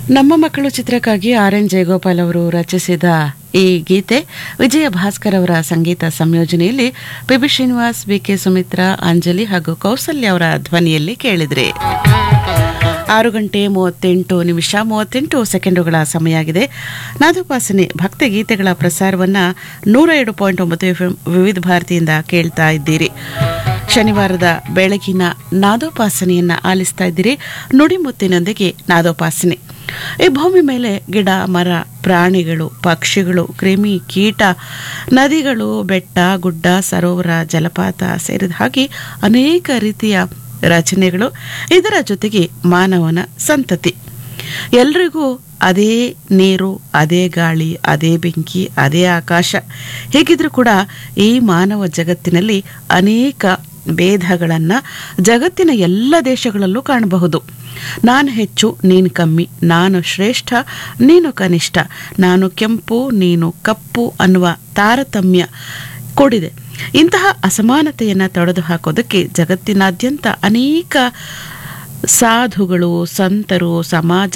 ನಮ್ಮ ಮಕ್ಕಳು ಚಿತ್ರಕ್ಕಾಗಿ ಆರ್ ಎನ್ ಜಯಗೋಪಾಲ್ ಅವರು ರಚಿಸಿದ ಈ ಗೀತೆ ವಿಜಯ ಭಾಸ್ಕರ್ ಅವರ ಸಂಗೀತ ಸಂಯೋಜನೆಯಲ್ಲಿ ಪಿಬಿ ಶ್ರೀನಿವಾಸ್ ಬಿಕೆ ಸುಮಿತ್ರಾ ಅಂಜಲಿ ಹಾಗೂ ಕೌಸಲ್ಯ ಅವರ ಧ್ವನಿಯಲ್ಲಿ ಕೇಳಿದ್ರಿ ಆರು ಗಂಟೆ ಮೂವತ್ತೆಂಟು ನಿಮಿಷ ಮೂವತ್ತೆಂಟು ಸೆಕೆಂಡುಗಳ ಸಮಯ ಆಗಿದೆ ನಾದೋಪಾಸನೆ ಭಕ್ತಿ ಗೀತೆಗಳ ಪ್ರಸಾರವನ್ನು ನೂರ ಎರಡು ಪಾಯಿಂಟ್ ಒಂಬತ್ತು ಎಫ್ ವಿವಿಧ ಭಾರತಿಯಿಂದ ಕೇಳ್ತಾ ಇದ್ದೀರಿ ಶನಿವಾರದ ಬೆಳಗಿನ ನಾದೋಪಾಸನೆಯನ್ನ ಆಲಿಸ್ತಾ ಇದ್ದೀರಿ ನುಡಿಮುತ್ತಿನೊಂದಿಗೆ ನಾದೋಪಾಸನೆ ಈ ಭೂಮಿ ಮೇಲೆ ಗಿಡ ಮರ ಪ್ರಾಣಿಗಳು ಪಕ್ಷಿಗಳು ಕ್ರಿಮಿ ಕೀಟ ನದಿಗಳು ಬೆಟ್ಟ ಗುಡ್ಡ ಸರೋವರ ಜಲಪಾತ ಸೇರಿದ ಹಾಗೆ ಅನೇಕ ರೀತಿಯ ರಚನೆಗಳು ಇದರ ಜೊತೆಗೆ ಮಾನವನ ಸಂತತಿ ಎಲ್ರಿಗೂ ಅದೇ ನೀರು ಅದೇ ಗಾಳಿ ಅದೇ ಬೆಂಕಿ ಅದೇ ಆಕಾಶ ಹೇಗಿದ್ರೂ ಕೂಡ ಈ ಮಾನವ ಜಗತ್ತಿನಲ್ಲಿ ಅನೇಕ ಭೇದಗಳನ್ನು ಜಗತ್ತಿನ ಎಲ್ಲ ದೇಶಗಳಲ್ಲೂ ಕಾಣಬಹುದು ನಾನು ಹೆಚ್ಚು ನೀನು ಕಮ್ಮಿ ನಾನು ಶ್ರೇಷ್ಠ ನೀನು ಕನಿಷ್ಠ ನಾನು ಕೆಂಪು ನೀನು ಕಪ್ಪು ಅನ್ನುವ ತಾರತಮ್ಯ ಕೂಡಿದೆ ಇಂತಹ ಅಸಮಾನತೆಯನ್ನು ತೊಡೆದು ಹಾಕೋದಕ್ಕೆ ಜಗತ್ತಿನಾದ್ಯಂತ ಅನೇಕ ಸಾಧುಗಳು ಸಂತರು ಸಮಾಜ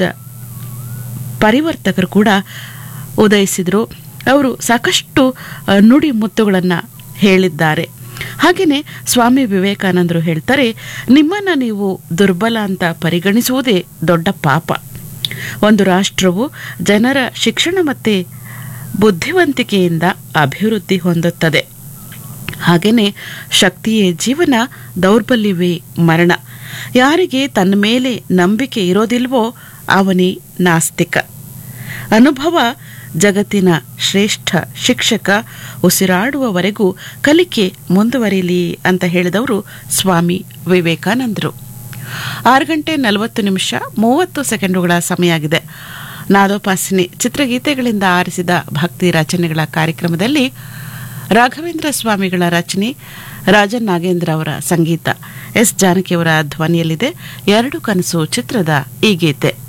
ಪರಿವರ್ತಕರು ಕೂಡ ಉದಯಿಸಿದರು ಅವರು ಸಾಕಷ್ಟು ಅ, ನುಡಿ ಮುತ್ತುಗಳನ್ನು ಹೇಳಿದ್ದಾರೆ ಹಾಗೆಯೇ ಸ್ವಾಮಿ ವಿವೇಕಾನಂದರು ಹೇಳ್ತಾರೆ ನಿಮ್ಮನ್ನು ನೀವು ದುರ್ಬಲ ಅಂತ ಪರಿಗಣಿಸುವುದೇ ದೊಡ್ಡ ಪಾಪ ಒಂದು ರಾಷ್ಟ್ರವು ಜನರ ಶಿಕ್ಷಣ ಮತ್ತು ಬುದ್ಧಿವಂತಿಕೆಯಿಂದ ಅಭಿವೃದ್ಧಿ ಹೊಂದುತ್ತದೆ ಹಾಗೆಯೇ ಶಕ್ತಿಯೇ ಜೀವನ ದೌರ್ಬಲ್ಯವೇ ಮರಣ ಯಾರಿಗೆ ತನ್ನ ಮೇಲೆ ನಂಬಿಕೆ ಇರೋದಿಲ್ವೋ ಅವನೇ ನಾಸ್ತಿಕ ಅನುಭವ ಜಗತ್ತಿನ ಶ್ರೇಷ್ಠ ಶಿಕ್ಷಕ ಉಸಿರಾಡುವವರೆಗೂ ಕಲಿಕೆ ಮುಂದುವರಿಯಲಿ ಅಂತ ಹೇಳಿದವರು ಸ್ವಾಮಿ ವಿವೇಕಾನಂದರು ಆರು ಗಂಟೆ ನಲವತ್ತು ನಿಮಿಷ ಮೂವತ್ತು ಸೆಕೆಂಡುಗಳ ಸಮಯ ಆಗಿದೆ ನಾದೋಪಾಸನೆ ಚಿತ್ರಗೀತೆಗಳಿಂದ ಆರಿಸಿದ ಭಕ್ತಿ ರಚನೆಗಳ ಕಾರ್ಯಕ್ರಮದಲ್ಲಿ ರಾಘವೇಂದ್ರ ಸ್ವಾಮಿಗಳ ರಚನೆ ರಾಜನ್ ನಾಗೇಂದ್ರ ಅವರ ಸಂಗೀತ ಎಸ್ ಜಾನಕಿಯವರ ಧ್ವನಿಯಲ್ಲಿದೆ ಎರಡು ಕನಸು ಚಿತ್ರದ ಈ ಗೀತೆ